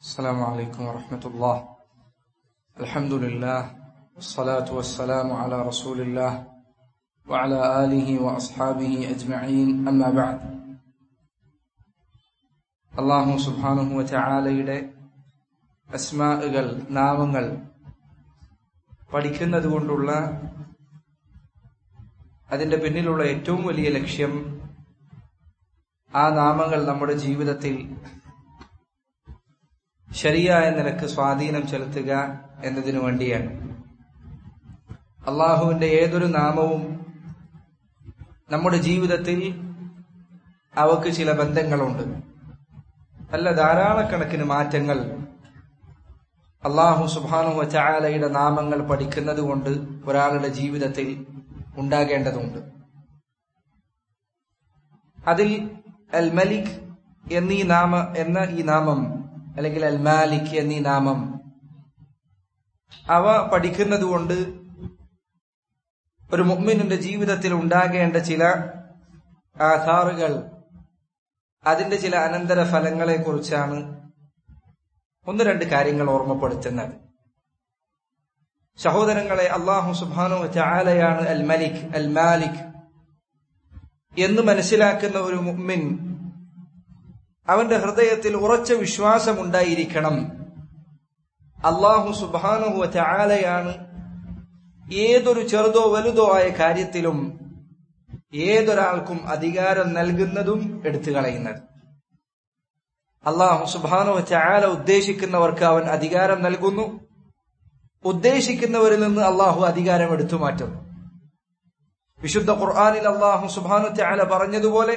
السلام عليكم ورحمة الله الحمد لله والصلاة والسلام على رسول الله وعلى آله وأصحابه أجمعين أما بعد അള്ളാഹു സുബാനുഹു ചാലയുടെ അസ്മാകൾ നാമങ്ങൾ പഠിക്കുന്നത് കൊണ്ടുള്ള അതിന്റെ പിന്നിലുള്ള ഏറ്റവും വലിയ ലക്ഷ്യം ആ നാമങ്ങൾ നമ്മുടെ ജീവിതത്തിൽ ശരിയായ നിലക്ക് സ്വാധീനം ചെലുത്തുക എന്നതിനു വേണ്ടിയാണ് അള്ളാഹുവിന്റെ ഏതൊരു നാമവും നമ്മുടെ ജീവിതത്തിൽ അവക്ക് ചില ബന്ധങ്ങളുണ്ട് അല്ല ധാരാളക്കണക്കിന് മാറ്റങ്ങൾ അള്ളാഹു സുബാനു ചായാലയുടെ നാമങ്ങൾ പഠിക്കുന്നത് കൊണ്ട് ഒരാളുടെ ജീവിതത്തിൽ ഉണ്ടാകേണ്ടതുണ്ട് അതിൽ അൽ മലിക് എന്നീ നാമ എന്ന ഈ നാമം അല്ലെങ്കിൽ അൽ മാലിക് എന്നീ നാമം അവ പഠിക്കുന്നത് കൊണ്ട് ഒരു മുഅ്മിനിന്റെ ജീവിതത്തിൽ ഉണ്ടാകേണ്ട ചില ആധാറുകൾ അതിന്റെ ചില അനന്തര ഫലങ്ങളെ കുറിച്ചാണ് ഒന്ന് രണ്ട് കാര്യങ്ങൾ ഓർമ്മപ്പെടുത്തുന്നത് സഹോദരങ്ങളെ അള്ളാഹു സുബാനു ചാലയാണ് അൽ മലിക് അൽ മാലിക് എന്ന് മനസ്സിലാക്കുന്ന ഒരു മുഅ്മിൻ അവന്റെ ഹൃദയത്തിൽ ഉറച്ച വിശ്വാസമുണ്ടായിരിക്കണം അള്ളാഹു സുബാനുഹു ചാലയാണ് ഏതൊരു ചെറുതോ വലുതോ ആയ കാര്യത്തിലും ഏതൊരാൾക്കും അധികാരം നൽകുന്നതും എടുത്തു കളയുന്നത് അള്ളാഹു സുബാനോ ചാല ഉദ്ദേശിക്കുന്നവർക്ക് അവൻ അധികാരം നൽകുന്നു ഉദ്ദേശിക്കുന്നവരിൽ നിന്ന് അള്ളാഹു അധികാരം എടുത്തു മാറ്റും വിശുദ്ധ ഖുർആാനിൽ അള്ളാഹു സുബാനു ചാല പറഞ്ഞതുപോലെ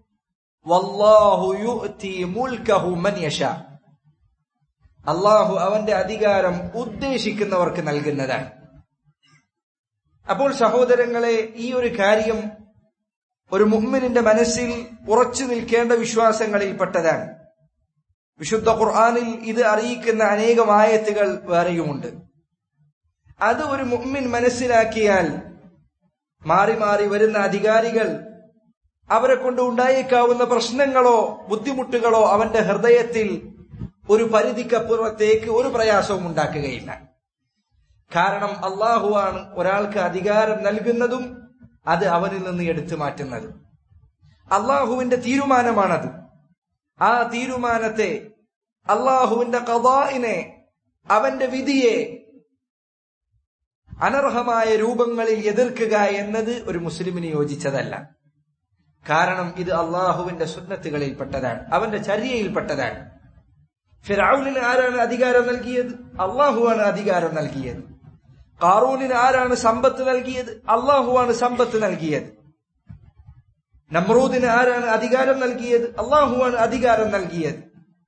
അള്ളാഹു അവന്റെ അധികാരം ഉദ്ദേശിക്കുന്നവർക്ക് നൽകുന്നതാണ് അപ്പോൾ സഹോദരങ്ങളെ ഈ ഒരു കാര്യം ഒരു മുഹ്മിനിന്റെ മനസ്സിൽ ഉറച്ചു നിൽക്കേണ്ട വിശ്വാസങ്ങളിൽപ്പെട്ടതാണ് വിശുദ്ധ ഖുർആാനിൽ ഇത് അറിയിക്കുന്ന അനേകം ആയത്തുകൾ വേറെയുമുണ്ട് അത് ഒരു മുഹ്മിൻ മനസ്സിലാക്കിയാൽ മാറി മാറി വരുന്ന അധികാരികൾ അവരെ കൊണ്ട് ഉണ്ടായേക്കാവുന്ന പ്രശ്നങ്ങളോ ബുദ്ധിമുട്ടുകളോ അവന്റെ ഹൃദയത്തിൽ ഒരു പരിധിക്കപ്പുറത്തേക്ക് ഒരു പ്രയാസവും ഉണ്ടാക്കുകയില്ല കാരണം അള്ളാഹുവാണ് ഒരാൾക്ക് അധികാരം നൽകുന്നതും അത് അവനിൽ നിന്ന് എടുത്തു മാറ്റുന്നത് അള്ളാഹുവിന്റെ തീരുമാനമാണത് ആ തീരുമാനത്തെ അള്ളാഹുവിന്റെ കഥാഇനെ അവന്റെ വിധിയെ അനർഹമായ രൂപങ്ങളിൽ എതിർക്കുക എന്നത് ഒരു മുസ്ലിമിന് യോജിച്ചതല്ല കാരണം ഇത് അള്ളാഹുവിന്റെ സുന്നത്തുകളിൽപ്പെട്ടതാണ് അവന്റെ ചര്യയിൽപ്പെട്ടതാണ് ഫിറൌലിന് ആരാണ് അധികാരം നൽകിയത് അള്ളാഹുവാണ് അധികാരം നൽകിയത് കാറൂനിന് ആരാണ് സമ്പത്ത് നൽകിയത് അള്ളാഹുവാണ് സമ്പത്ത് നൽകിയത് നമ്രൂദിന് ആരാണ് അധികാരം നൽകിയത് അള്ളാഹുവാണ് അധികാരം നൽകിയത്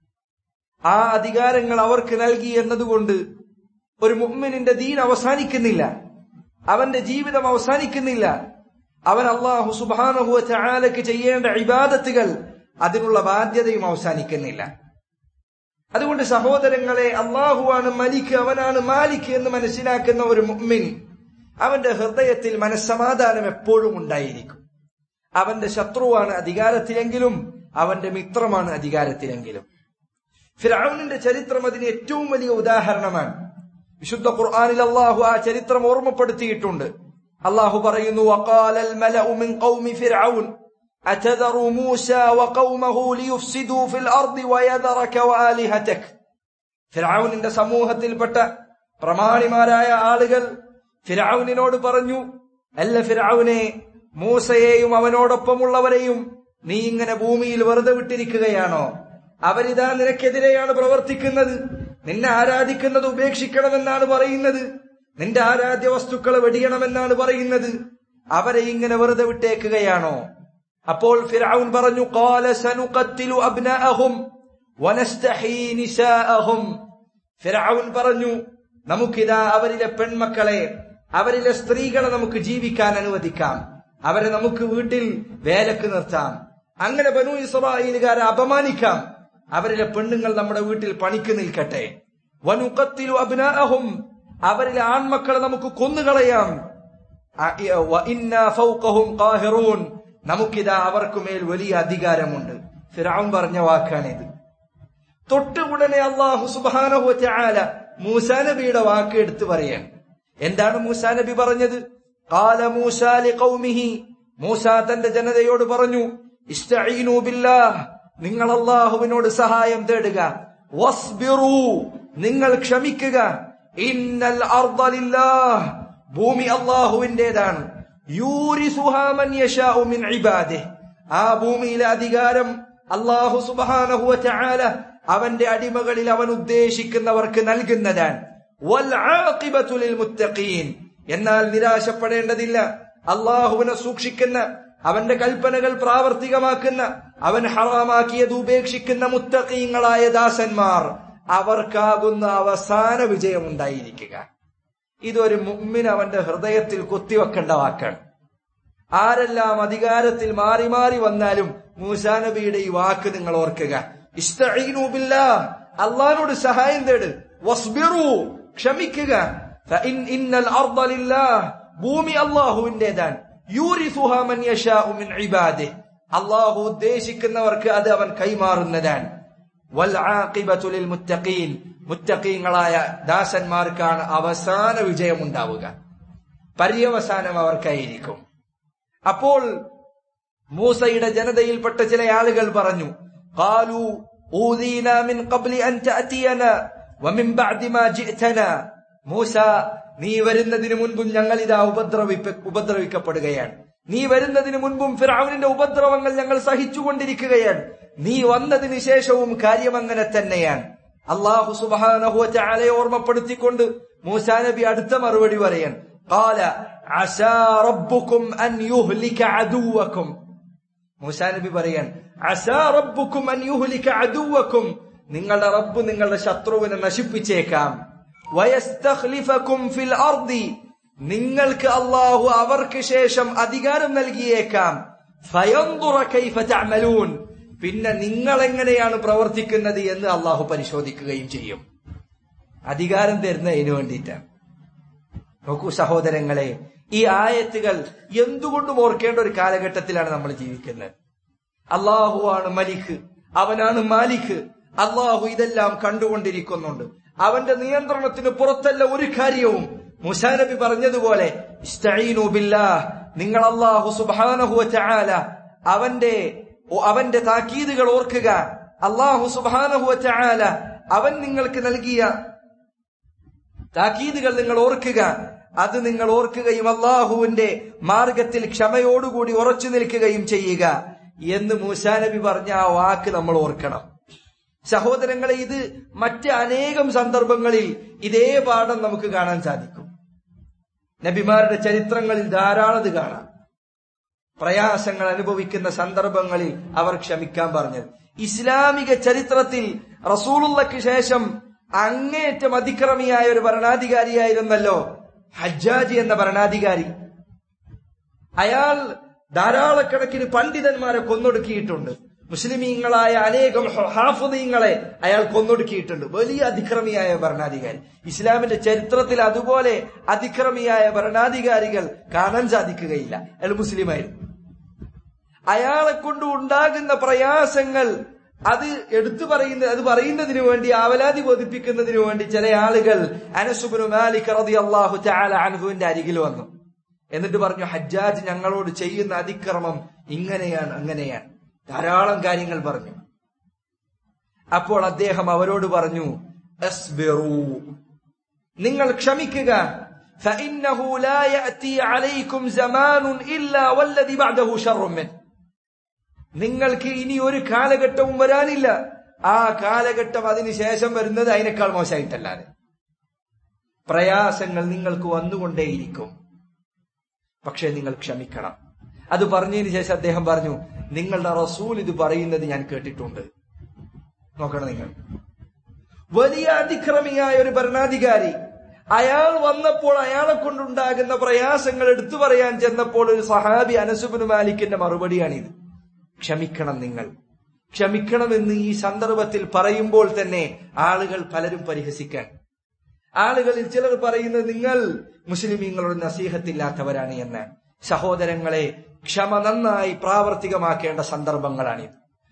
ആ അധികാരങ്ങൾ അവർക്ക് നൽകി എന്നതുകൊണ്ട് ഒരു മുഅ്മിനിന്റെ ദീൻ അവസാനിക്കുന്നില്ല അവന്റെ ജീവിതം അവസാനിക്കുന്നില്ല അവൻ അള്ളാഹു സുബാനഹുവ ചാലക്ക് ചെയ്യേണ്ട ഇബാദത്തുകൾ അതിനുള്ള ബാധ്യതയും അവസാനിക്കുന്നില്ല അതുകൊണ്ട് സഹോദരങ്ങളെ അള്ളാഹുവാണ് മലിക്ക് അവനാണ് മാലിക് എന്ന് മനസ്സിലാക്കുന്ന ഒരു മുഅ്മിൻ അവന്റെ ഹൃദയത്തിൽ മനസ്സമാധാനം എപ്പോഴും ഉണ്ടായിരിക്കും അവന്റെ ശത്രുവാണ് അധികാരത്തിലെങ്കിലും അവന്റെ മിത്രമാണ് അധികാരത്തിലെങ്കിലും ഫിറൌനിന്റെ ചരിത്രം അതിന് ഏറ്റവും വലിയ ഉദാഹരണമാണ് വിശുദ്ധ ഖുർആനിൽ അള്ളാഹു ആ ചരിത്രം ഓർമ്മപ്പെടുത്തിയിട്ടുണ്ട് അള്ളാഹു പറയുന്നു വഖാലൽ മലഉ മിൻ ഖൗമി ഫിർഔൻ أتذر موسى وقومه ليفسدوا في الأرض ويذرك وآلهتك ഫിറൌനിന്റെ സമൂഹത്തിൽപ്പെട്ട പ്രമാണിമാരായ ആളുകൾ ഫിറൌനിനോട് പറഞ്ഞു അല്ല ഫിറൌനെ മൂസയെയും അവനോടൊപ്പമുള്ളവരെയും നീ ഇങ്ങനെ ഭൂമിയിൽ വെറുതെ വിട്ടിരിക്കുകയാണോ അവരിതാ നിനക്കെതിരെയാണ് പ്രവർത്തിക്കുന്നത് നിന്നെ ആരാധിക്കുന്നത് ഉപേക്ഷിക്കണമെന്നാണ് പറയുന്നത് നിന്റെ ആരാധ്യ വസ്തുക്കളെ വെടിയണമെന്നാണ് പറയുന്നത് അവരെ ഇങ്ങനെ വെറുതെ വിട്ടേക്കുകയാണോ അപ്പോൾ ഫിർഔൻ പറഞ്ഞു ഖാല സനുഖത്തിലു അബ്നാഅഹും വനസ്തഹീ നിസാഅഹും ഫിർഔൻ പറഞ്ഞു നമുക്കിതാ അവരിലെ പെൺമക്കളെ അവരിലെ സ്ത്രീകളെ നമുക്ക് ജീവിക്കാൻ അനുവദിക്കാം അവരെ നമുക്ക് വീട്ടിൽ വേലക്ക് നിർത്താം അങ്ങനെ ബനു ഇസ്രായേലുകാരെ അപമാനിക്കാം അവരിലെ പെണ്ണുങ്ങൾ നമ്മുടെ വീട്ടിൽ പണിക്ക് നിൽക്കട്ടെ വനുഖത്തിലു അബ്നാഅഹും അവരിലെ ആൺമക്കളെ നമുക്ക് കൊന്നുകളയാം നമുക്കിതാ അവർക്കുമേൽ വലിയ അധികാരമുണ്ട് ഫിറാവും പറഞ്ഞ വാക്കാണിത് തൊട്ട് ഉടനെ അള്ളാഹു സുബാനഹു ചാല മൂസാ നബിയുടെ വാക്ക് എടുത്തു പറയാൻ എന്താണ് മൂസാ നബി പറഞ്ഞത് കാല മൂസാലി കൗമിഹി മൂസ തന്റെ ജനതയോട് പറഞ്ഞു ഇസ്തഈനു ബില്ലാഹ് നിങ്ങൾ അള്ളാഹുവിനോട് സഹായം തേടുക വസ്ബിറു നിങ്ങൾ ക്ഷമിക്കുക ഇന്നൽ അർദ ലില്ലാഹ് ഭൂമി അള്ളാഹുവിന്റേതാണ് യൂരിസുഹാ മൻ യശാഉ മിൻ ഇബാദിഹി ആ ഭൂമിയിലെ അധികാരം അള്ളാഹു സുബ്ഹാനഹു വതആല അവന്റെ അടിമകളിൽ അവൻ ഉദ്ദേശിക്കുന്നവർക്ക് നൽകുന്നതാണ് വൽ ആഖിബത്തു ലിൽ മുത്തഖീൻ എന്നാൽ നിരാശപ്പെടേണ്ടതില്ല അള്ളാഹുവിനെ സൂക്ഷിക്കുന്ന അവന്റെ കൽപ്പനകൾ പ്രാവർത്തികമാക്കുന്ന അവൻ ഹറാമാക്കിയത് ഉപേക്ഷിക്കുന്ന മുത്തഖീങ്ങളായ ദാസന്മാർ അവർക്കാകുന്ന അവസാന വിജയം ഉണ്ടായിരിക്കുക ഇതൊരു മുമ്മിൻ അവന്റെ ഹൃദയത്തിൽ കുത്തിവെക്കേണ്ട വാക്കാണ് ആരെല്ലാം അധികാരത്തിൽ മാറി മാറി വന്നാലും മൂസാ നബിയുടെ ഈ വാക്ക് നിങ്ങൾ ഓർക്കുക ഇസ്തഈനു ബില്ലാഹ് അള്ളാഹിനോട് സഹായം തേട് വസ്ബിറു ക്ഷമിക്കുക ഫഇൻ ഇന്നൽ അർദ ലില്ലാഹ് ഭൂമി അള്ളാഹുവിന്റേതാണ് യൂരിസുഹാ മൻ യശാഉ മിൻ ഇബാദിഹി അള്ളാഹു ഉദ്ദേശിക്കുന്നവർക്ക് അത് അവൻ കൈമാറുന്നതാണ് വൽ ആഖിബത്തു ലിൽ മുത്തഖീൻ മുത്തഖീങ്ങളായ ദാസന്മാർക്കാണ് അവസാന വിജയം ഉണ്ടാവുക പര്യവസാനം അവർക്കായിരിക്കും അപ്പോൾ മൂസയുടെ ജനതയിൽപ്പെട്ട ചില ആളുകൾ പറഞ്ഞു قالوا أوذينا من قبل أن تأتينا ومن بعد ما جئتنا മൂസ നീ വരുന്നതിന് മുൻപും ഞങ്ങൾ ഇതാ ഉപദ്രവിപ്പ ഉപദ്രവിക്കപ്പെടുകയാണ് നീ വരുന്നതിന് മുൻപും ഫിറൌനിന്റെ ഉപദ്രവങ്ങൾ ഞങ്ങൾ സഹിച്ചുകൊണ്ടിരിക്കുകയാണ് നീ വന്നതിന് ശേഷവും കാര്യം അങ്ങനെ തന്നെയാണ് അള്ളാഹു സുബാനഹു ചാലയെ ഓർമ്മപ്പെടുത്തിക്കൊണ്ട് മൂസാ നബി അടുത്ത മറുപടി പറയാൻ قال عسى ربكم أن يهلك عدوكم മൂസാ നബി പറയാൻ അസാ റബ്ബുക്കും അൻ യുഹ്ലിക അദുവക്കും നിങ്ങളുടെ റബ്ബ് നിങ്ങളുടെ ശത്രുവിനെ നശിപ്പിച്ചേക്കാം വയസ്തഖ്ലിഫക്കും ഫിൽ അർദി നിങ്ങൾക്ക് അള്ളാഹു അവർക്ക് ശേഷം അധികാരം നൽകിയേക്കാം ഫയൻദുറ കൈഫ തഅമലൂൻ പിന്നെ നിങ്ങൾ എങ്ങനെയാണ് പ്രവർത്തിക്കുന്നത് എന്ന് അള്ളാഹു പരിശോധിക്കുകയും ചെയ്യും അധികാരം തരുന്നതിന് വേണ്ടിയിട്ടാണ് നോക്കൂ സഹോദരങ്ങളെ ഈ ആയത്തുകൾ എന്തുകൊണ്ടും ഓർക്കേണ്ട ഒരു കാലഘട്ടത്തിലാണ് നമ്മൾ ജീവിക്കുന്നത് അള്ളാഹു ആണ് മലിക്ക് അവനാണ് മാലിക്ക് അള്ളാഹു ഇതെല്ലാം കണ്ടുകൊണ്ടിരിക്കുന്നുണ്ട് അവന്റെ നിയന്ത്രണത്തിന് പുറത്തല്ല ഒരു കാര്യവും മുസാ നബി പറഞ്ഞതുപോലെ ഇസ്തഈനു ബില്ലാഹ് നിങ്ങൾ അള്ളാഹു സുബ്ഹാനഹു വതആല അവന്റെ അവന്റെ താക്കീതുകൾ ഓർക്കുക അള്ളാഹു സുബ്ഹാനഹു വതആല അവൻ നിങ്ങൾക്ക് നൽകിയ താക്കീതുകൾ നിങ്ങൾ ഓർക്കുക അത് നിങ്ങൾ ഓർക്കുകയും അള്ളാഹുവിന്റെ മാർഗത്തിൽ ക്ഷമയോടുകൂടി ഉറച്ചു നിൽക്കുകയും ചെയ്യുക എന്ന് മൂസാ നബി പറഞ്ഞ ആ വാക്ക് നമ്മൾ ഓർക്കണം സഹോദരങ്ങളെ ഇത് മറ്റ് അനേകം സന്ദർഭങ്ങളിൽ ഇതേ പാഠം നമുക്ക് കാണാൻ സാധിക്കും നബിമാരുടെ ചരിത്രങ്ങളിൽ ധാരാളം ഇത് കാണാം പ്രയാസങ്ങൾ അനുഭവിക്കുന്ന സന്ദർഭങ്ങളിൽ അവർ ക്ഷമിക്കാൻ പറഞ്ഞത് ഇസ്ലാമിക ചരിത്രത്തിൽ റസൂലുള്ളക്ക് ശേഷം അങ്ങേയറ്റം അതിക്രമിയായ ഒരു ഭരണാധികാരിയായിരുന്നല്ലോ ഹജ്ജാജി എന്ന ഭരണാധികാരി അയാൾ ധാരാളക്കണക്കിന് പണ്ഡിതന്മാരെ കൊന്നൊടുക്കിയിട്ടുണ്ട് മുസ്ലിമീങ്ങളായ അനേകം ഹാഫുദീങ്ങളെ അയാൾ കൊന്നൊടുക്കിയിട്ടുണ്ട് വലിയ അതിക്രമിയായ ഭരണാധികാരി ഇസ്ലാമിന്റെ ചരിത്രത്തിൽ അതുപോലെ അതിക്രമിയായ ഭരണാധികാരികൾ കാണാൻ സാധിക്കുകയില്ല അയാൾ മുസ്ലിമായിരുന്നു അയാളെ കൊണ്ട് ഉണ്ടാകുന്ന പ്രയാസങ്ങൾ അത് എടുത്തു പറയുന്ന അത് പറയുന്നതിന് വേണ്ടി ആവലാതി ബോധിപ്പിക്കുന്നതിന് വേണ്ടി ചില ആളുകൾ അനസുബിനു മാലിക് റതി അള്ളാഹു ചാല അനഹുവിന്റെ അരികിൽ വന്നു എന്നിട്ട് പറഞ്ഞു ഹജ്ജാജ് ഞങ്ങളോട് ചെയ്യുന്ന അതിക്രമം ഇങ്ങനെയാണ് അങ്ങനെയാണ് ധാരാളം കാര്യങ്ങൾ പറഞ്ഞു അപ്പോൾ അദ്ദേഹം അവരോട് പറഞ്ഞു "അസ്ബിറൂ." നിങ്ങൾ ക്ഷമിക്കുക فإنه لا يأتي عليكم زمان إلا والذي بعده شر منه നിങ്ങൾക്ക് ഇനി ഒരു കാലഘട്ടവും വരാനില്ല ആ കാലഘട്ടം അതിനുശേഷം വരുന്നത് അതിനേക്കാൾ മോശമായിട്ടല്ലാതെ പ്രയാസങ്ങൾ നിങ്ങൾക്ക് വന്നുകൊണ്ടേയിരിക്കും പക്ഷെ നിങ്ങൾ ക്ഷമിക്കണം അത് പറഞ്ഞതിന് ശേഷം അദ്ദേഹം പറഞ്ഞു നിങ്ങളുടെ റസൂൽ ഇത് പറയുന്നത് ഞാൻ കേട്ടിട്ടുണ്ട് നോക്കണം നിങ്ങൾ വലിയ അതിക്രമിയായ ഒരു ഭരണാധികാരി അയാൾ വന്നപ്പോൾ അയാളെ കൊണ്ടുണ്ടാകുന്ന പ്രയാസങ്ങൾ എടുത്തു പറയാൻ ചെന്നപ്പോൾ ഒരു സഹാബി അനസുബിന് മാലിക്കിന്റെ മറുപടിയാണിത് ക്ഷമിക്കണം നിങ്ങൾ ക്ഷമിക്കണമെന്ന് ഈ സന്ദർഭത്തിൽ പറയുമ്പോൾ തന്നെ ആളുകൾ പലരും പരിഹസിക്കാൻ ആളുകളിൽ ചിലർ പറയുന്നത് നിങ്ങൾ മുസ്ലിമീങ്ങളോട് നസീഹത്തില്ലാത്തവരാണ് എന്ന് സഹോദരങ്ങളെ ക്ഷമ നന്നായി പ്രാവർത്തികമാക്കേണ്ട സന്ദർഭങ്ങളാണിത്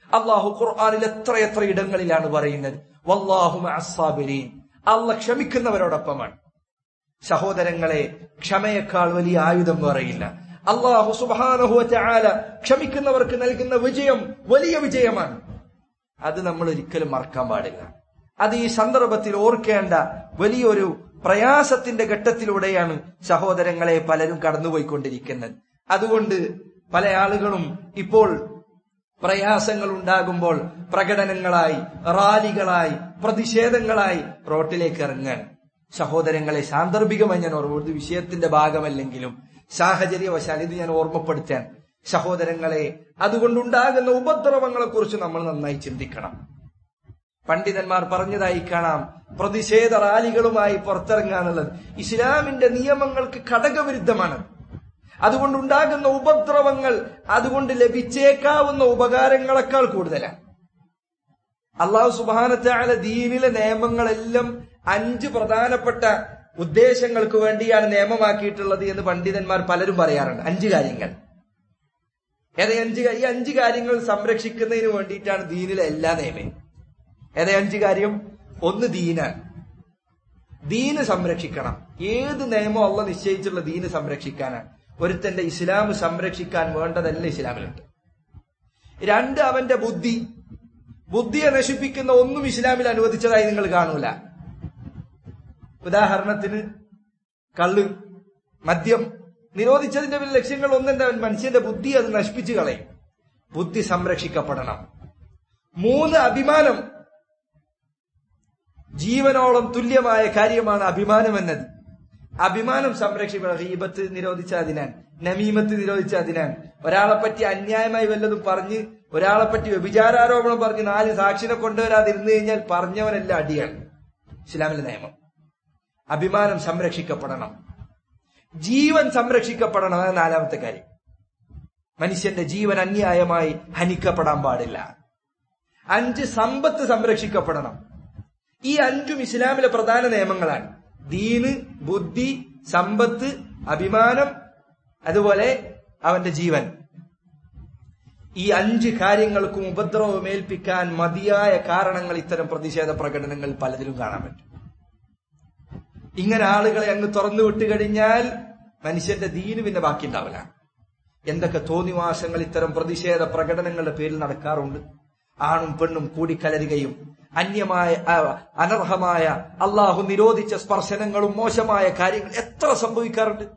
അള്ളാഹു ഖുർആാനിൽ എത്രയെത്ര ഇടങ്ങളിലാണ് പറയുന്നത് വല്ലാഹു മഅസ്സാബിരീൻ അള്ള ക്ഷമിക്കുന്നവരോടൊപ്പമാണ് സഹോദരങ്ങളെ ക്ഷമയേക്കാൾ വലിയ ആയുധം വേറെയില്ല അള്ളാഹു സുബാനഹുവ ചാല ക്ഷമിക്കുന്നവർക്ക് നൽകുന്ന വിജയം വലിയ വിജയമാണ് അത് നമ്മൾ ഒരിക്കലും മറക്കാൻ പാടില്ല അത് ഈ സന്ദർഭത്തിൽ ഓർക്കേണ്ട വലിയൊരു പ്രയാസത്തിന്റെ ഘട്ടത്തിലൂടെയാണ് സഹോദരങ്ങളെ പലരും കടന്നുപോയിക്കൊണ്ടിരിക്കുന്നത് അതുകൊണ്ട് പല ആളുകളും ഇപ്പോൾ പ്രയാസങ്ങൾ ഉണ്ടാകുമ്പോൾ പ്രകടനങ്ങളായി റാലികളായി പ്രതിഷേധങ്ങളായി റോട്ടിലേക്ക് ഇറങ്ങാൻ സഹോദരങ്ങളെ സാന്ദർഭികമായി ഞാൻ ഓർമ്മ ഒരു വിഷയത്തിന്റെ ഭാഗമല്ലെങ്കിലും സാഹചര്യവശാൽ ഇത് ഞാൻ ഓർമ്മപ്പെടുത്താൻ സഹോദരങ്ങളെ അതുകൊണ്ടുണ്ടാകുന്ന ഉപദ്രവങ്ങളെ കുറിച്ച് നമ്മൾ നന്നായി ചിന്തിക്കണം പണ്ഡിതന്മാർ പറഞ്ഞതായി കാണാം പ്രതിഷേധ റാലികളുമായി പുറത്തിറങ്ങാന്നുള്ളത് ഇസ്ലാമിന്റെ നിയമങ്ങൾക്ക് ഘടകവിരുദ്ധമാണ് അതുകൊണ്ടുണ്ടാകുന്ന ഉപദ്രവങ്ങൾ അതുകൊണ്ട് ലഭിച്ചേക്കാവുന്ന ഉപകാരങ്ങളെക്കാൾ കൂടുതലാണ് അള്ളാഹു സുബാനത്താല ദീനിലെ നിയമങ്ങളെല്ലാം അഞ്ച് പ്രധാനപ്പെട്ട ഉദ്ദേശങ്ങൾക്ക് വേണ്ടിയാണ് നിയമമാക്കിയിട്ടുള്ളത് എന്ന് പണ്ഡിതന്മാർ പലരും പറയാറുണ്ട് അഞ്ച് കാര്യങ്ങൾ ഏതാ അഞ്ച് ഈ അഞ്ച് കാര്യങ്ങൾ സംരക്ഷിക്കുന്നതിന് വേണ്ടിയിട്ടാണ് ദീനിലെ എല്ലാ നിയമവും ഏതാ അഞ്ച് കാര്യം ഒന്ന് ദീനാണ് ദീന് സംരക്ഷിക്കണം ഏത് നിയമം അള്ള നിശ്ചയിച്ചുള്ള ദീന് സംരക്ഷിക്കാനാണ് ഒരുത്തന്റെ ഇസ്ലാം സംരക്ഷിക്കാൻ വേണ്ടതല്ല ഇസ്ലാമിലുണ്ട് രണ്ട് അവന്റെ ബുദ്ധി ബുദ്ധിയെ നശിപ്പിക്കുന്ന ഒന്നും ഇസ്ലാമിൽ അനുവദിച്ചതായി നിങ്ങൾ കാണൂല ഉദാഹരണത്തിന് കള്ള് മദ്യം നിരോധിച്ചതിന്റെ വലിയ ലക്ഷ്യങ്ങൾ ഒന്നെന്താ മനുഷ്യന്റെ ബുദ്ധി അത് നശിപ്പിച്ചു കളയും ബുദ്ധി സംരക്ഷിക്കപ്പെടണം മൂന്ന് അഭിമാനം ജീവനോളം തുല്യമായ കാര്യമാണ് അഭിമാനം എന്നത് അഭിമാനം സംരക്ഷിക്കണം ഹീബത്ത് നിരോധിച്ച അതിനാൻ നമീമത്ത് നിരോധിച്ച അതിനാൻ ഒരാളെ പറ്റി അന്യായമായി വല്ലതും പറഞ്ഞ് ഒരാളെ പറ്റി വ്യഭിചാരാരോപണം പറഞ്ഞ് നാല് സാക്ഷിനെ കൊണ്ടുവരാതിരുന്നു കഴിഞ്ഞാൽ പറഞ്ഞവനെല്ലാം അടിയാണ് ഇസ്ലാമിലെ നിയമം അഭിമാനം സംരക്ഷിക്കപ്പെടണം ജീവൻ സംരക്ഷിക്കപ്പെടണം അതാണ് നാലാമത്തെ കാര്യം മനുഷ്യന്റെ ജീവൻ അന്യായമായി ഹനിക്കപ്പെടാൻ പാടില്ല അഞ്ച് സമ്പത്ത് സംരക്ഷിക്കപ്പെടണം ഈ അഞ്ചും ഇസ്ലാമിലെ പ്രധാന നിയമങ്ങളാണ് ദീന് ബുദ്ധി സമ്പത്ത് അഭിമാനം അതുപോലെ അവന്റെ ജീവൻ ഈ അഞ്ച് കാര്യങ്ങൾക്കും ഉപദ്രവമേൽപ്പിക്കാൻ മതിയായ കാരണങ്ങൾ ഇത്തരം പ്രതിഷേധ പ്രകടനങ്ങൾ പലതിലും കാണാൻ പറ്റും ഇങ്ങനെ ആളുകളെ അങ്ങ് തുറന്നു വിട്ടു കഴിഞ്ഞാൽ മനുഷ്യന്റെ ദീന് പിന്നെ ബാക്കി ഉണ്ടാവില്ല എന്തൊക്കെ തോന്നിവാസങ്ങൾ ഇത്തരം പ്രതിഷേധ പ്രകടനങ്ങളുടെ പേരിൽ നടക്കാറുണ്ട് ആണും പെണ്ണും കൂടിക്കലരുകയും അന്യമായ അനർഹമായ അള്ളാഹു നിരോധിച്ച സ്പർശനങ്ങളും മോശമായ കാര്യങ്ങൾ എത്ര സംഭവിക്കാറുണ്ട്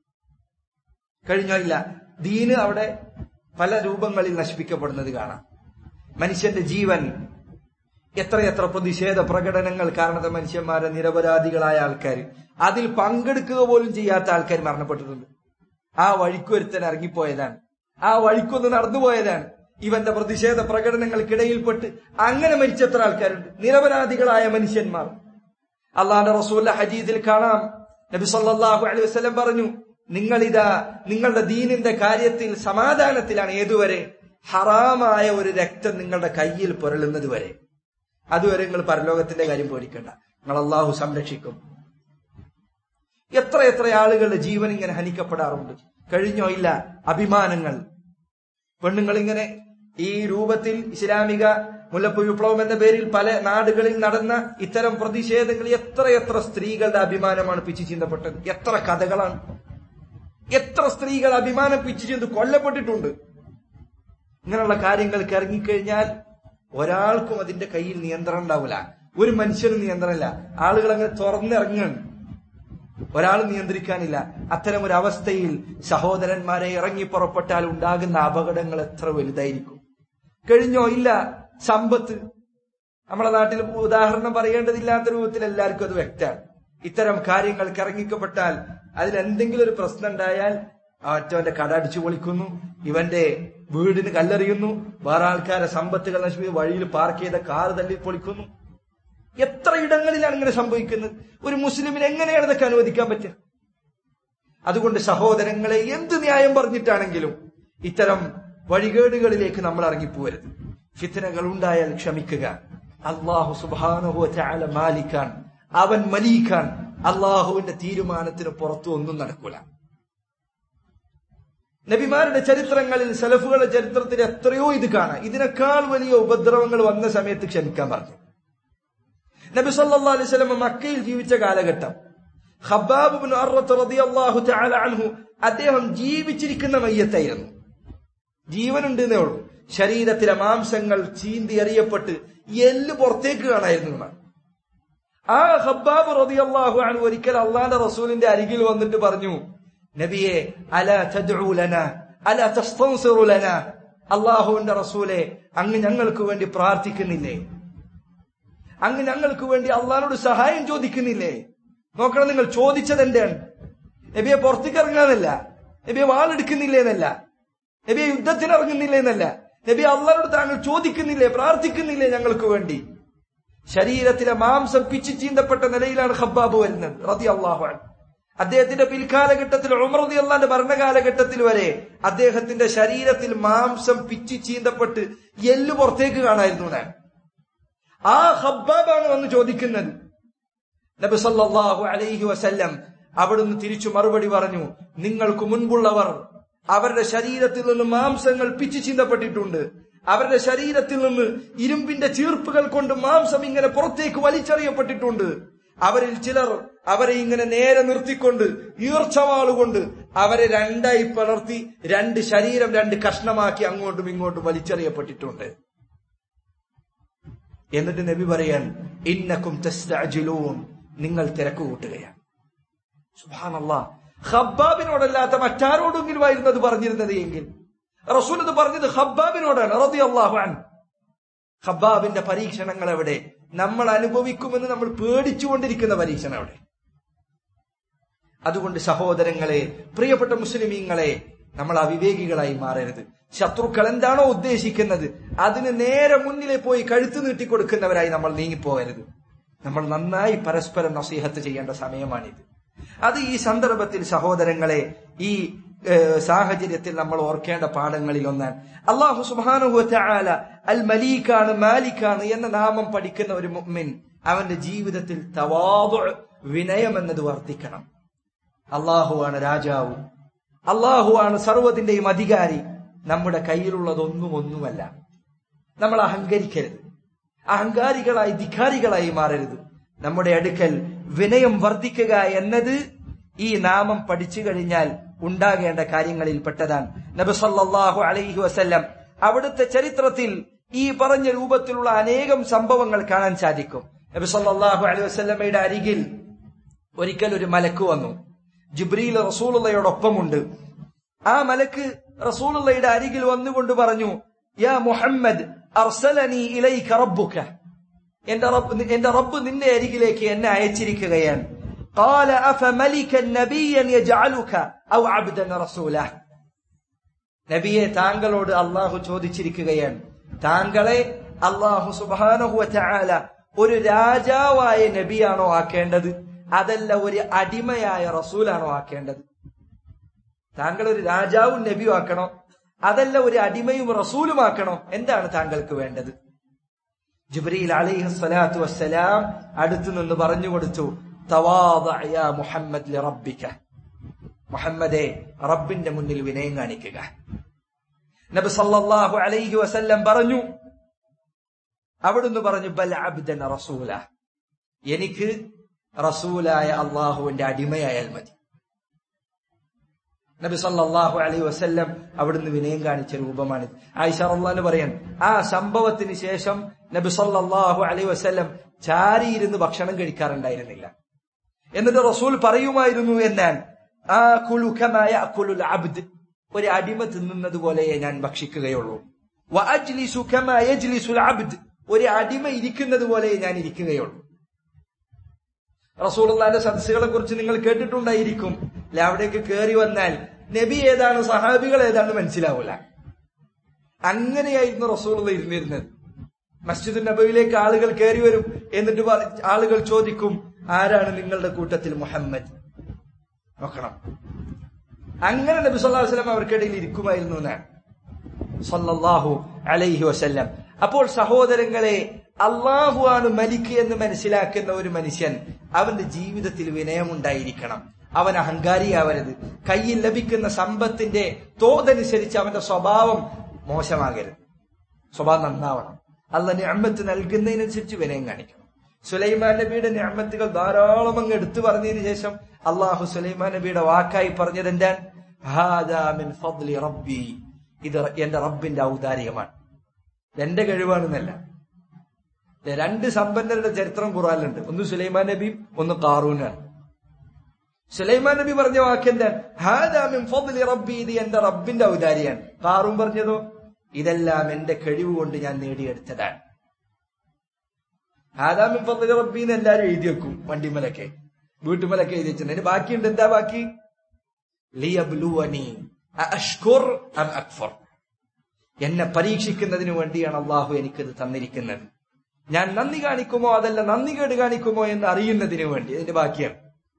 കഴിഞ്ഞില്ല ദീന് അവിടെ പല രൂപങ്ങളിൽ നശിപ്പിക്കപ്പെടുന്നത് കാണാം മനുഷ്യന്റെ ജീവൻ എത്രയെത്ര പ്രതിഷേധ പ്രകടനങ്ങൾ കാരണത്തെ മനുഷ്യന്മാരെ നിരപരാധികളായ ആൾക്കാർ അതിൽ പങ്കെടുക്കുക പോലും ചെയ്യാത്ത ആൾക്കാർ മരണപ്പെട്ടിട്ടുണ്ട് ആ വഴിക്കൊരുത്തൻ ഇറങ്ങിപ്പോയതാണ് ആ വഴിക്കൊന്ന് നടന്നുപോയതാണ് ഇവന്റെ പ്രതിഷേധ പ്രകടനങ്ങൾക്കിടയിൽപ്പെട്ട് അങ്ങനെ മരിച്ച എത്ര ആൾക്കാരുണ്ട് നിരപരാധികളായ മനുഷ്യന്മാർ അള്ളാന്റെ റസൂല്ല ഹജീദിൽ കാണാം നബി സല്ലാഹു അലൈഹി വസ്ലം പറഞ്ഞു നിങ്ങളിതാ നിങ്ങളുടെ ദീനിന്റെ കാര്യത്തിൽ സമാധാനത്തിലാണ് ഏതുവരെ ഹറാമായ ഒരു രക്തം നിങ്ങളുടെ കയ്യിൽ പുരളുന്നത് വരെ അതുവരെ നിങ്ങൾ പരലോകത്തിന്റെ കാര്യം പേടിക്കണ്ട നിങ്ങൾ അള്ളാഹു സംരക്ഷിക്കും എത്ര എത്ര ആളുകളുടെ ജീവൻ ഇങ്ങനെ ഹനിക്കപ്പെടാറുണ്ട് കഴിഞ്ഞോ ഇല്ല അഭിമാനങ്ങൾ പെണ്ണുങ്ങൾ ഇങ്ങനെ ഈ രൂപത്തിൽ ഇസ്ലാമിക മുല്ലപ്പ് വിപ്ലവം എന്ന പേരിൽ പല നാടുകളിൽ നടന്ന ഇത്തരം പ്രതിഷേധങ്ങൾ എത്ര എത്ര സ്ത്രീകളുടെ അഭിമാനമാണ് പിച്ചു ചിന്തപ്പെട്ടത് എത്ര കഥകളാണ് എത്ര സ്ത്രീകൾ അഭിമാനം പിച്ചു ചിന്ത് കൊല്ലപ്പെട്ടിട്ടുണ്ട് ഇങ്ങനെയുള്ള കാര്യങ്ങൾക്ക് ഇറങ്ങിക്കഴിഞ്ഞാൽ ഒരാൾക്കും അതിന്റെ കയ്യിൽ നിയന്ത്രണം ഉണ്ടാവില്ല ഒരു മനുഷ്യനും നിയന്ത്രണമില്ല ആളുകൾ അങ്ങനെ തുറന്നിറങ്ങുകയാണ് ഒരാൾ നിയന്ത്രിക്കാനില്ല അത്തരം ഒരു അവസ്ഥയിൽ സഹോദരന്മാരെ ഇറങ്ങി പുറപ്പെട്ടാൽ ഉണ്ടാകുന്ന അപകടങ്ങൾ എത്ര വലുതായിരിക്കും കഴിഞ്ഞോ ഇല്ല സമ്പത്ത് നമ്മുടെ നാട്ടിൽ ഉദാഹരണം പറയേണ്ടതില്ലാത്ത രൂപത്തിൽ എല്ലാവർക്കും അത് വ്യക്തമാണ് ഇത്തരം കാര്യങ്ങൾക്ക് ഇറങ്ങിക്കപ്പെട്ടാൽ അതിൽ എന്തെങ്കിലും ഒരു പ്രശ്നം ഉണ്ടായാൽ മറ്റവന്റെ കട അടിച്ചു പൊളിക്കുന്നു ഇവന്റെ വീടിന് കല്ലെറിയുന്നു വേറെ ആൾക്കാരെ സമ്പത്തുകൾ നശിപ്പിച്ച് വഴിയിൽ പാർക്ക് ചെയ്ത കാർ തല്ലി പൊളിക്കുന്നു എത്ര ഇടങ്ങളിലാണ് ഇങ്ങനെ സംഭവിക്കുന്നത് ഒരു മുസ്ലിമിന് എങ്ങനെയാണ് ഇതൊക്കെ അനുവദിക്കാൻ പറ്റുക അതുകൊണ്ട് സഹോദരങ്ങളെ എന്ത് ന്യായം പറഞ്ഞിട്ടാണെങ്കിലും ഇത്തരം വഴികേടുകളിലേക്ക് നമ്മൾ ഇറങ്ങിപ്പോരുത് ഫിത്തനകൾ ഉണ്ടായാൽ ക്ഷമിക്കുക അള്ളാഹു സുബാനുഹു ചാല മാലിക്കാൻ അവൻ മലീക്കാൻ അള്ളാഹുവിന്റെ തീരുമാനത്തിന് പുറത്തു ഒന്നും നടക്കൂല നബിമാരുടെ ചരിത്രങ്ങളിൽ സലഫുകളുടെ ചരിത്രത്തിൽ എത്രയോ ഇത് കാണാം ഇതിനേക്കാൾ വലിയ ഉപദ്രവങ്ങൾ വന്ന സമയത്ത് ക്ഷമിക്കാൻ പറഞ്ഞു നബി സല്ലല്ലാഹു അലൈഹി വസല്ലം മക്കയിൽ ജീവിച്ച കാലഘട്ടം ഖബ്ബാബ് ഇബ്നു അർറത്ത് റളിയല്ലാഹു തആല അൻഹു അദ്ദേഹം ജീവിച്ചിരിക്കുന്ന മയ്യത്തായിരുന്നു ജീവനുണ്ടെന്നേ ഉള്ളൂ ശരീരത്തിലെ മാംസങ്ങൾ ചീന്തി എറിയപ്പെട്ട് എല്ല് പുറത്തേക്ക് കാണായിരുന്നു എന്നാണ്. ആ ഹബ്ബാബ് റളിയല്ലാഹു അൻഹു ഒരിക്കൽ അള്ളാന്റെ റസൂലിന്റെ അരികിൽ വന്നിട്ട് പറഞ്ഞു നബിയെ അല തദ്ഉ ലനാ അല തസ്തൻസിറു ലനാ അള്ളാഹുവിന്റെ റസൂലെ അങ്ങ് ഞങ്ങൾക്ക് വേണ്ടി പ്രാർത്ഥിക്കുന്നില്ലേ അങ്ങ് ഞങ്ങൾക്ക് വേണ്ടി അള്ളാഹിനോട് സഹായം ചോദിക്കുന്നില്ലേ നോക്കണം നിങ്ങൾ ചോദിച്ചത് എന്താണ് നബിയെ പുറത്തേക്ക് ഇറങ്ങാന്നല്ല നബിയെ വാളെടുക്കുന്നില്ലേ എന്നല്ല നബിയെ യുദ്ധത്തിന് ഇറങ്ങുന്നില്ലേ എന്നല്ല നബി അള്ളാഹിനോട് താങ്കൾ ചോദിക്കുന്നില്ലേ പ്രാർത്ഥിക്കുന്നില്ലേ ഞങ്ങൾക്ക് വേണ്ടി ശരീരത്തിലെ മാംസം പിച്ചു ചീന്തപ്പെട്ട നിലയിലാണ് ഖബ്ബാബ് വരുന്നത് റതി അള്ളാഹു അദ്ദേഹത്തിന്റെ പിൽക്കാലഘട്ടത്തിൽ ഉമർദി അള്ളാന്റെ ഭരണകാലഘട്ടത്തിൽ വരെ അദ്ദേഹത്തിന്റെ ശരീരത്തിൽ മാംസം പിച്ചു ചീന്തപ്പെട്ട് എല്ല് പുറത്തേക്ക് കാണായിരുന്നു ഞാൻ ആ ഹബ്ബാബാണ് വന്ന് ചോദിക്കുന്നത് നബി സല്ലല്ലാഹു അലൈഹി വസല്ലം അവിടുന്ന് തിരിച്ചു മറുപടി പറഞ്ഞു നിങ്ങൾക്ക് മുൻപുള്ളവർ അവരുടെ ശരീരത്തിൽ നിന്ന് മാംസങ്ങൾ പിച്ചു ചീന്തപ്പെട്ടിട്ടുണ്ട് അവരുടെ ശരീരത്തിൽ നിന്ന് ഇരുമ്പിന്റെ ചീർപ്പുകൾ കൊണ്ട് മാംസം ഇങ്ങനെ പുറത്തേക്ക് വലിച്ചെറിയപ്പെട്ടിട്ടുണ്ട് അവരിൽ ചിലർ അവരെ ഇങ്ങനെ നേരെ നിർത്തിക്കൊണ്ട് ഈർച്ചവാളുകൊണ്ട് അവരെ രണ്ടായി പലർത്തി രണ്ട് ശരീരം രണ്ട് കഷ്ണമാക്കി അങ്ങോട്ടും ഇങ്ങോട്ടും വലിച്ചെറിയപ്പെട്ടിട്ടുണ്ട് എന്നിട്ട് നബി പറയാൻ ഇന്നക്കും തസ്തഅജിലൂൻ നിങ്ങൾ തിരക്ക് കൂട്ടുകയാണ് സുബ്ഹാനല്ലാ ഖബ്ബാബിനോടല്ലാത്ത മറ്റാരോടെങ്കിലും ആയിരുന്നു അത് പറഞ്ഞിരുന്നത് എങ്കിൽ റസൂൽ ഇത് പറഞ്ഞത് ഖബ്ബാബിനോടാണ് റളിയല്ലാഹു അൻഹു ഖബ്ബാബിന്റെ പരീക്ഷണങ്ങൾ എവിടെ നമ്മൾ അനുഭവിക്കുമെന്ന് നമ്മൾ പേടിച്ചുകൊണ്ടിരിക്കുന്ന പരീക്ഷണം എവിടെ അതുകൊണ്ട് സഹോദരങ്ങളെ പ്രിയപ്പെട്ട മുസ്ലിമീങ്ങളെ നമ്മൾ അവിവേകികളായി മാറരുത് ശത്രുക്കൾ എന്താണോ ഉദ്ദേശിക്കുന്നത് അതിന് നേരെ മുന്നിലെ പോയി കഴുത്ത് നീട്ടിക്കൊടുക്കുന്നവരായി നമ്മൾ നീങ്ങിപ്പോകരുത് നമ്മൾ നന്നായി പരസ്പരം നസീഹത്ത് ചെയ്യേണ്ട സമയമാണിത് അത് ഈ സന്ദർഭത്തിൽ സഹോദരങ്ങളെ ഈ ഏഹ്, സാഹചര്യത്തിൽ നമ്മൾ ഓർക്കേണ്ട പാഠങ്ങളിൽ ഒന്നാണ് അള്ളാഹു സുബാനുഹുല അൽ മലീക്കാണ് മാലിക്കാണ് എന്ന നാമം പഠിക്കുന്ന ഒരു മുഅ്മിൻ അവന്റെ ജീവിതത്തിൽ തവാദു വിനയം എന്നത് വർദ്ധിക്കണം അള്ളാഹുവാണ് രാജാവ് അള്ളാഹുവാണ് സർവ്വതിന്റെയും അധികാരി നമ്മുടെ കയ്യിലുള്ളതൊന്നും ഒന്നുമല്ല നമ്മൾ അഹങ്കരിക്കരുത് അഹങ്കാരികളായി ധിക്കാരികളായി മാറരുത് നമ്മുടെ അടുക്കൽ വിനയം വർദ്ധിക്കുക എന്നത് ഈ നാമം പഠിച്ചു കഴിഞ്ഞാൽ ഉണ്ടാകേണ്ട കാര്യങ്ങളിൽ പെട്ടതാണ് നബി സല്ലല്ലാഹു അലൈഹി വസല്ലം അവിടുത്തെ ചരിത്രത്തിൽ ഈ പറഞ്ഞ രൂപത്തിലുള്ള അനേകം സംഭവങ്ങൾ കാണാൻ സാധിക്കും നബി സല്ലല്ലാഹു അലൈഹി വസല്ലമയുടെ അരികിൽ ഒരിക്കൽ ഒരു മലക്ക് വന്നു ജിബ്രീൽ റസൂലുള്ളയോടൊപ്പമുണ്ട് ആ മലക്ക് റസൂലുള്ളയുടെ അരികിൽ വന്നുകൊണ്ട് പറഞ്ഞു യാ മുഹമ്മദ് അർസലനി ഇലൈക റബ്ബുക എന്റെ റബ്ബ് എന്റെ റബ്ബ് നിന്റെ അരികിലേക്ക് എന്നെ അയച്ചിരിക്കുകയാണ് قال أفملكا نبيا يجعلك أو عبدا رسولا നബിയെ താങ്കളോട് അള്ളാഹു ചോദിച്ചിരിക്കുകയാണ് താങ്കളെ അള്ളാഹു സുബാനഹുവ ചാല ഒരു രാജാവായ നബിയാണോ ആക്കേണ്ടത് അതല്ല ഒരു അടിമയായ റസൂലാണോ ആക്കേണ്ടത് താങ്കൾ ഒരു രാജാവും നബിയും ആക്കണോ അതല്ല ഒരു അടിമയും റസൂലും ആക്കണോ എന്താണ് താങ്കൾക്ക് വേണ്ടത് ജിബ്രീൽ അലൈഹി സ്വലാത്തു വസ്സലാം അടുത്തു നിന്ന് പറഞ്ഞു കൊടുത്തു തവാദഅ യാ മുഹമ്മദ് ലിറബ്ബിക മുഹമ്മദേ റബ്ബിന്റെ മുന്നിൽ വിനയം കാണിക്കുക നബി സല്ലല്ലാഹു അലൈഹി വസല്ലം പറഞ്ഞു അവിടുന്ന് പറഞ്ഞു ബൽ അബ്ദൻ റസൂല എനിക്ക് റസൂലായ അള്ളാഹുവിന്റെ അടിമയായാൽ മതി നബി സല്ലല്ലാഹു അലൈഹി വസല്ലം അവിടുന്ന് വിനയം കാണിച്ച രൂപമാണിത് ആയിഷ റളിയല്ലാഹു പറയാൻ ആ സംഭവത്തിന് ശേഷം നബി സല്ലല്ലാഹു അലൈഹി വസല്ലം ചാരിയിരുന്ന് ഭക്ഷണം കഴിക്കാറുണ്ടായിരുന്നില്ല എന്നിട്ട് റസൂൽ പറയുമായിരുന്നു എന്നാൽ ആകുലു കമാ യഅകുലുൽ അബ്ദ് ഒരു അടിമ തിന്നുന്നത് പോലെയേ ഞാൻ ഭക്ഷിക്കുകയുള്ളൂ വഅജ്ലിസു കമാ യജ്ലിസുൽ അബ്ദ് ഒരു അടിമ ഇരിക്കുന്നത് പോലെ ഞാൻ ഇരിക്കുകയുള്ളൂ റസൂലുള്ളാന്റെ സദസ്സുകളെ കുറിച്ച് നിങ്ങൾ കേട്ടിട്ടുണ്ടായിരിക്കും അല്ല അവിടേക്ക് കയറി വന്നാൽ നബി ഏതാണ് സഹാബികൾ ഏതാണ് മനസ്സിലാവൂല അങ്ങനെയായിരുന്നു റസൂലുള്ള ഇരുന്നിരുന്നത് മസ്ജിദ് നബവിയിലേക്ക് ആളുകൾ കയറി വരും എന്നിട്ട് പറ- ആളുകൾ ചോദിക്കും ആരാണ് നിങ്ങളുടെ കൂട്ടത്തിൽ മുഹമ്മദ് നോക്കണം അങ്ങനെ നബി സല്ലല്ലാഹു അലൈഹി വസല്ലം അവർക്കിടയിൽ ഇരിക്കുമായിരുന്നു എന്നാണ് സല്ലല്ലാഹു അലൈഹി വസല്ലം അപ്പോൾ സഹോദരങ്ങളെ അള്ളാഹു ആണ് മലിക്ക് എന്ന് മനസ്സിലാക്കുന്ന ഒരു മനുഷ്യൻ അവന്റെ ജീവിതത്തിൽ വിനയമുണ്ടായിരിക്കണം അവൻ അഹങ്കാരിയാവരുത് കയ്യിൽ ലഭിക്കുന്ന സമ്പത്തിന്റെ തോതനുസരിച്ച് അവന്റെ സ്വഭാവം മോശമാകരുത് സ്വഭാവം നന്നാവണം അല്ല ഞാമത്ത് നൽകുന്നതിനനുസരിച്ച് വിനയം കാണിക്കണം സുലൈമാൻ നബിയുടെ ഞാമത്തുകൾ ധാരാളം അങ്ങ് എടുത്തു പറഞ്ഞതിന് ശേഷം അള്ളാഹു സുലൈമാൻ നബിയുടെ വാക്കായി പറഞ്ഞത് എന്താണ് ഹാദാ മിൻ ഫദ്ലി റബ്ബി ഇത് എന്റെ റബ്ബിന്റെ ഔദാര്യമാണ് എന്റെ കഴിവാണെന്നല്ല ദേ രണ്ട് സമ്പന്നരുടെ ചരിത്രം ഖുറാനിലുണ്ട് ഒന്ന് സുലൈമാൻ നബിയും ഒന്ന് കാറൂനാണ് സുലൈമാൻ നബി പറഞ്ഞ വാക്ക് എന്താണ് ഹാദാ മിൻ ഫദ്ലി റബ്ബി ഇത് എന്റെ റബ്ബിന്റെ ഔദാര്യാണ് കാറൂൻ പറഞ്ഞതോ ഇതെല്ലാം എന്റെ കഴിവ് കൊണ്ട് ഞാൻ നേടിയെടുത്തതാണ് ഹാദാ മിൻ ഫദ്ലി റബ്ബി എന്ന് എല്ലാരും എഴുതി വെക്കും വണ്ടിമലൊക്കെ വീട്ടുമലൊക്കെ എഴുതി വെച്ചിട്ടുണ്ട് അതിന് ബാക്കിയുണ്ട് എന്താ ബാക്കി ലിയബ്ലുവനി അഷ്കുർ അം അക്ഫർ എന്നെ പരീക്ഷിക്കുന്നതിന് വേണ്ടിയാണ് അള്ളാഹു എനിക്കത് തന്നിരിക്കുന്നത് ഞാൻ നന്ദി കാണിക്കുമോ അതല്ല നന്ദി കേട് കാണിക്കുമോ എന്ന് അറിയുന്നതിന് വേണ്ടി അതിന്റെ ബാക്കിയാണ്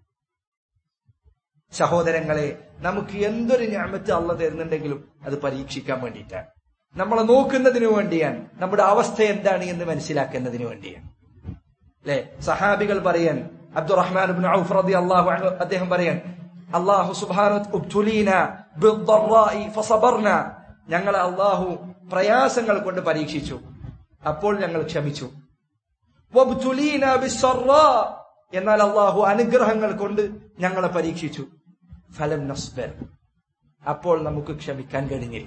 സഹോദരങ്ങളെ നമുക്ക് എന്തൊരു ഞാമത്ത് അള്ള തരുന്നുണ്ടെങ്കിലും അത് പരീക്ഷിക്കാൻ വേണ്ടിയിട്ടാണ് നമ്മളെ നോക്കുന്നതിന് വേണ്ടിയാണ് നമ്മുടെ അവസ്ഥ എന്താണ് എന്ന് മനസ്സിലാക്കുന്നതിന് വേണ്ടിയാണ് അല്ലെ സഹാബികൾ പറയാൻ അബ്ദുറഹ്മാൻ ഇബ്നു ഔഫ് റളിയല്ലാഹു അൻഹു അദ്ദേഹം പറയാൻ അല്ലാഹു സുബ്ഹാനഹു ഉബ്തുലീന ബിദ്ദറാഇ ഫസബർന ഞങ്ങളെ അല്ലാഹു പ്രയാസങ്ങൾ കൊണ്ട് പരീക്ഷിച്ചു അപ്പോൾ ഞങ്ങൾ ക്ഷമിച്ചു വബ്തുലീന ബിസ്സറാ എന്നാൽ അല്ലാഹു അനുഗ്രഹങ്ങൾ കൊണ്ട് ഞങ്ങളെ പരീക്ഷിച്ചു ഫലം നസ്ബർ അപ്പോൾ നമുക്ക് ക്ഷമിക്കാൻ കഴിഞ്ഞില്ല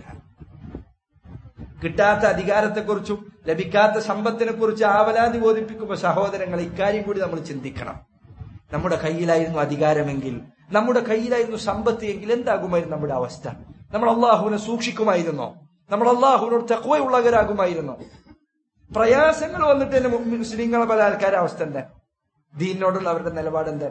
കിട്ടാത്ത അധികാരത്തെക്കുറിച്ചും ലഭിക്കാത്ത സമ്പത്തിനെ കുറിച്ച് ആവലാതി ബോധിപ്പിക്കുമ്പോൾ സഹോദരങ്ങൾ ഇക്കാര്യം കൂടി നമ്മൾ ചിന്തിക്കണം നമ്മുടെ കയ്യിലായിരുന്നു അധികാരമെങ്കിൽ നമ്മുടെ കയ്യിലായിരുന്നു സമ്പത്ത് എങ്കിൽ എന്താകുമായിരുന്നു നമ്മുടെ അവസ്ഥ നമ്മൾ അള്ളാഹുവിനെ സൂക്ഷിക്കുമായിരുന്നോ നമ്മൾ അള്ളാഹുവിനോട് തക്വയുള്ളവരാകുമായിരുന്നോ പ്രയാസങ്ങൾ വന്നിട്ട് തന്നെ മുസ്ലിങ്ങളെ പല ആൾക്കാരുടെ അവസ്ഥ എന്താ ദീനിനോടുള്ള അവരുടെ നിലപാട് എന്താ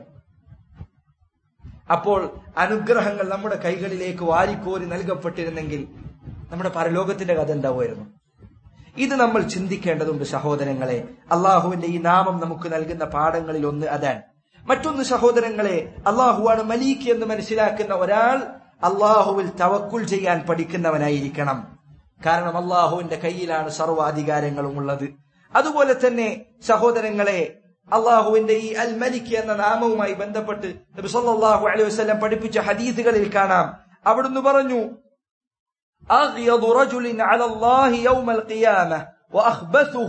അപ്പോൾ അനുഗ്രഹങ്ങൾ നമ്മുടെ കൈകളിലേക്ക് വാരിക്കോരി നൽകപ്പെട്ടിരുന്നെങ്കിൽ നമ്മുടെ പരലോകത്തിന്റെ കഥ എന്താവുമായിരുന്നു ഇത് നമ്മൾ ചിന്തിക്കേണ്ടതുണ്ട് സഹോദരങ്ങളെ അള്ളാഹുവിന്റെ ഈ നാമം നമുക്ക് നൽകുന്ന പാഠങ്ങളിൽ ഒന്ന് അതാണ് മറ്റൊന്ന് സഹോദരങ്ങളെ അള്ളാഹുവാണ് മലീക്ക് എന്ന് മനസ്സിലാക്കുന്ന ഒരാൾ അള്ളാഹുവിൽ തവക്കുൽ ചെയ്യാൻ പഠിക്കുന്നവനായിരിക്കണം കാരണം അള്ളാഹുവിന്റെ കയ്യിലാണ് സർവാധികാരങ്ങളും ഉള്ളത് അതുപോലെ തന്നെ സഹോദരങ്ങളെ അള്ളാഹുവിന്റെ ഈ അൽ മലിക് എന്ന നാമവുമായി ബന്ധപ്പെട്ട് നബി സല്ലല്ലാഹു അലൈഹി വസല്ലം പഠിപ്പിച്ച ഹദീസുകളിൽ കാണാം അവിടുന്ന് പറഞ്ഞു أغيض رجل على الله يوم القيامة وأخبثه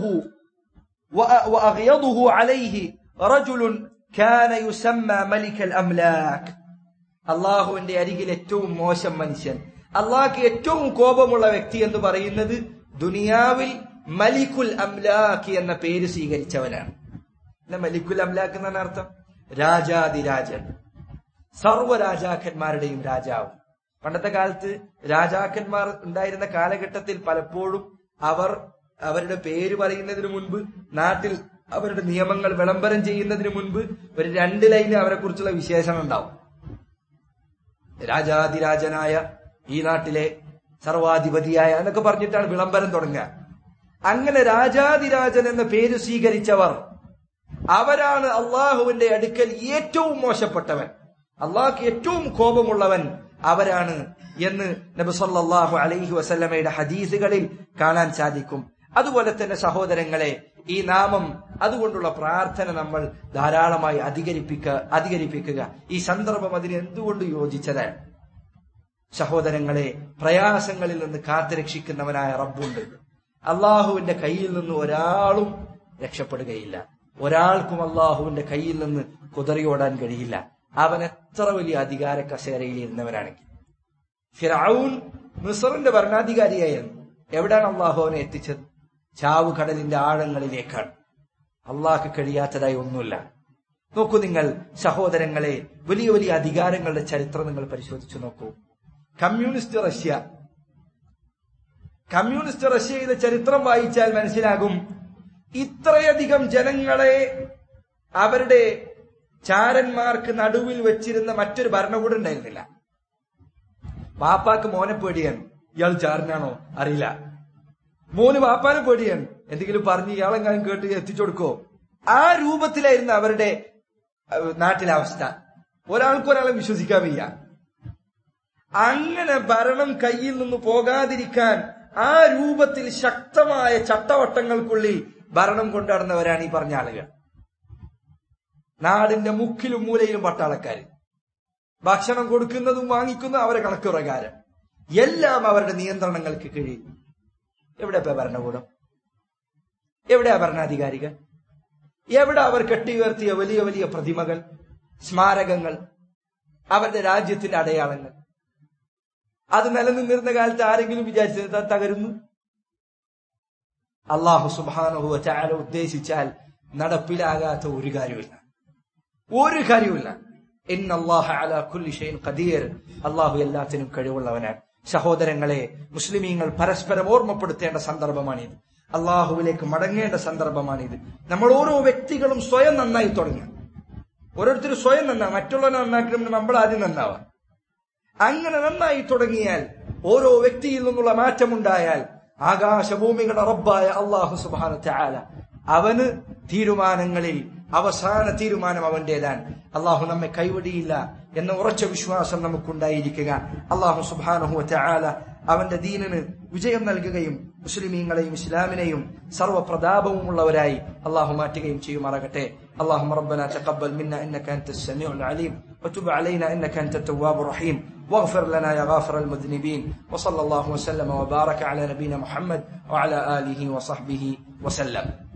وأغيضه عليه رجل كان يسمى ملك الأملاك അള്ളാഹുവിന്റെ അരികിൽ ഏറ്റവും മോശം മനുഷ്യൻ അള്ളാഹ്ക്ക് ഏറ്റവും കോപമുള്ള വ്യക്തി എന്ന് പറയുന്നത് ദുനിയാവിൽ മലിക്കുൽ അംലാഖ് എന്ന പേര് സ്വീകരിച്ചവനാണ് എന്താ മലിക്കുൽ അംലാഖ് എന്നാണ് അർത്ഥം രാജാതിരാജൻ സർവ്വരാജാക്കന്മാരുടെയും രാജാവ് പണ്ടത്തെ കാലത്ത് രാജാക്കന്മാർ ഉണ്ടായിരുന്ന കാലഘട്ടത്തിൽ പലപ്പോഴും അവർ അവരുടെ പേര് പറയുന്നതിന് മുൻപ് നാട്ടിൽ അവരുടെ നിയമങ്ങൾ വിളംബരം ചെയ്യുന്നതിന് മുൻപ് ഒരു രണ്ട് ലൈന് അവരെ കുറിച്ചുള്ള വിശേഷണം ഉണ്ടാവും രാജാതിരാജനായ ഈ നാട്ടിലെ സർവാധിപതിയായ എന്നൊക്കെ പറഞ്ഞിട്ടാണ് വിളംബരം തുടങ്ങുക അങ്ങനെ രാജാതിരാജൻ എന്ന പേര് സ്വീകരിച്ചവർ അവരാണ് അള്ളാഹുവിന്റെ അടുക്കൽ ഏറ്റവും മോശപ്പെട്ടവൻ അള്ളാഹ്ക്ക് ഏറ്റവും കോപമുള്ളവൻ അവരാണ് എന്ന് നബി സല്ലല്ലാഹു അലൈഹി വസല്ലമയുടെ ഹദീസുകളിൽ കാണാൻ സാധിക്കും അതുപോലെ തന്നെ സഹോദരങ്ങളെ ഈ നാമം അതുകൊണ്ടുള്ള പ്രാർത്ഥന നമ്മൾ ധാരാളമായി അധികരിപ്പിക്ക അധികരിപ്പിക്കുക ഈ സന്ദർഭം അതിന് എന്തുകൊണ്ട് യോജിച്ചതാണ് സഹോദരങ്ങളെ പ്രയാസങ്ങളിൽ നിന്ന് കാത്തുരക്ഷിക്കുന്നവനായ റബ്ബുണ്ട് അള്ളാഹുവിന്റെ കയ്യിൽ നിന്ന് ഒരാളും രക്ഷപ്പെടുകയില്ല ഒരാൾക്കും അള്ളാഹുവിന്റെ കയ്യിൽ നിന്ന് കുതറിയോടാൻ കഴിയില്ല അവൻ എത്ര വലിയ അധികാര കസേരയിൽ ഇരുന്നവനാണെങ്കിൽ ഫിറൌൻ മിസറിന്റെ ഭരണാധികാരിയായിരുന്നു എവിടെയാണ് അള്ളാഹു അവനെ എത്തിച്ചത് ചാവ് കടലിന്റെ ആഴങ്ങളിലേക്കാണ് അള്ളാഹ്ക്ക് കഴിയാത്തതായി ഒന്നുമില്ല നോക്കൂ നിങ്ങൾ സഹോദരങ്ങളെ വലിയ വലിയ അധികാരങ്ങളുടെ ചരിത്രം നിങ്ങൾ പരിശോധിച്ചു നോക്കൂ കമ്മ്യൂണിസ്റ്റ് റഷ്യ കമ്മ്യൂണിസ്റ്റ് റഷ്യയുടെ ചരിത്രം വായിച്ചാൽ മനസ്സിലാകും ഇത്രയധികം ജനങ്ങളെ അവരുടെ ചാരന്മാർക്ക് നടുവിൽ വെച്ചിരുന്ന മറ്റൊരു ഭരണകൂടം ഉണ്ടായിരുന്നില്ല വാപ്പാക്ക് മോനെ പേടിയാണ് ഇയാൾ ചാരനാണോ അറിയില്ല മോന് വാപ്പാനെ പേടിയാണ് എന്തെങ്കിലും പറഞ്ഞ് ഇയാളെങ്ങാനും കേട്ട് എത്തിച്ചു കൊടുക്കോ ആ രൂപത്തിലായിരുന്നു അവരുടെ അഹ്, നാട്ടിലെ അവസ്ഥ ഒരാൾക്ക് ഒരാളെ വിശ്വസിക്കാൻ വയ്യ അങ്ങനെ ഭരണം കയ്യിൽ നിന്ന് പോകാതിരിക്കാൻ ആ രൂപത്തിൽ ശക്തമായ ചട്ടവട്ടങ്ങൾക്കുള്ളിൽ ഭരണം കൊണ്ടുനടന്നവരാണ് ഈ പറഞ്ഞ ആളുകൾ നാടിന്റെ മുക്കിലും മൂലയിലും പട്ടാളക്കാർ ഭക്ഷണം കൊടുക്കുന്നതും വാങ്ങിക്കുന്നതും അവരെ കണക്ക് പ്രകാരം എല്ലാം അവരുടെ നിയന്ത്രണങ്ങൾക്ക് കീഴിൽ എവിടെ ഇപ്പൊ ഭരണകൂടം എവിടെയാ ഭരണാധികാരികൾ എവിടെ അവർ കെട്ടിയുയർത്തിയ വലിയ വലിയ പ്രതിമകൾ സ്മാരകങ്ങൾ അവരുടെ രാജ്യത്തിന്റെ അടയാളങ്ങൾ അത് നിലനിന്നിരുന്ന കാലത്ത് ആരെങ്കിലും വിചാരിച്ചത് അത് തകരുന്നു അള്ളാഹു സുബാനുഹുവ ചാല ഉദ്ദേശിച്ചാൽ നടപ്പിലാകാത്ത ഒരു കാര്യമില്ല ഒരു കാര്യമില്ല ഖദീർ അള്ളാഹു എല്ലാത്തിനും കഴിവുള്ളവനാണ് സഹോദരങ്ങളെ മുസ്ലിമീങ്ങൾ പരസ്പരം ഓർമ്മപ്പെടുത്തേണ്ട സന്ദർഭമാണിത് അള്ളാഹുവിലേക്ക് മടങ്ങേണ്ട സന്ദർഭമാണിത് നമ്മൾ ഓരോ വ്യക്തികളും സ്വയം നന്നായി തുടങ്ങുക ഓരോരുത്തരും സ്വയം നന്നാ മറ്റുള്ളവനെ നന്നാക്കണം നമ്മൾ ആദ്യം നന്നാവാം അങ്ങനെ നന്നായി തുടങ്ങിയാൽ ഓരോ വ്യക്തിയിൽ നിന്നുള്ള മാറ്റമുണ്ടായാൽ ആകാശഭൂമികളുടെ റബ്ബായ അള്ളാഹു സുബാന ചാല അവന് തീരുമാനങ്ങളിൽ അവസാന തീരുമാനം അവന്റേതാണ് അള്ളാഹു നമ്മെ കൈവടിയില്ല എന്ന ഉറച്ച വിശ്വാസം നമുക്കുണ്ടായിരിക്കുക അള്ളാഹു സുബാനഹു ചാല അവന്റെ ദീനിന് വിജയം നൽകുകയും മുസ്ലിമീങ്ങളെയും ഇസ്ലാമിനെയും സർവ്വപ്രതാപവുമുള്ളവരായി അള്ളാഹു മാറ്റുകയും ചെയ്യുമാറാകട്ടെ اللهم ربنا تقبل منا انك انت السميع العليم وتب علينا انك انت التواب الرحيم واغفر لنا يا غافر المذنبين وصلى الله وسلم وبارك على نبينا محمد وعلى اله وصحبه وسلم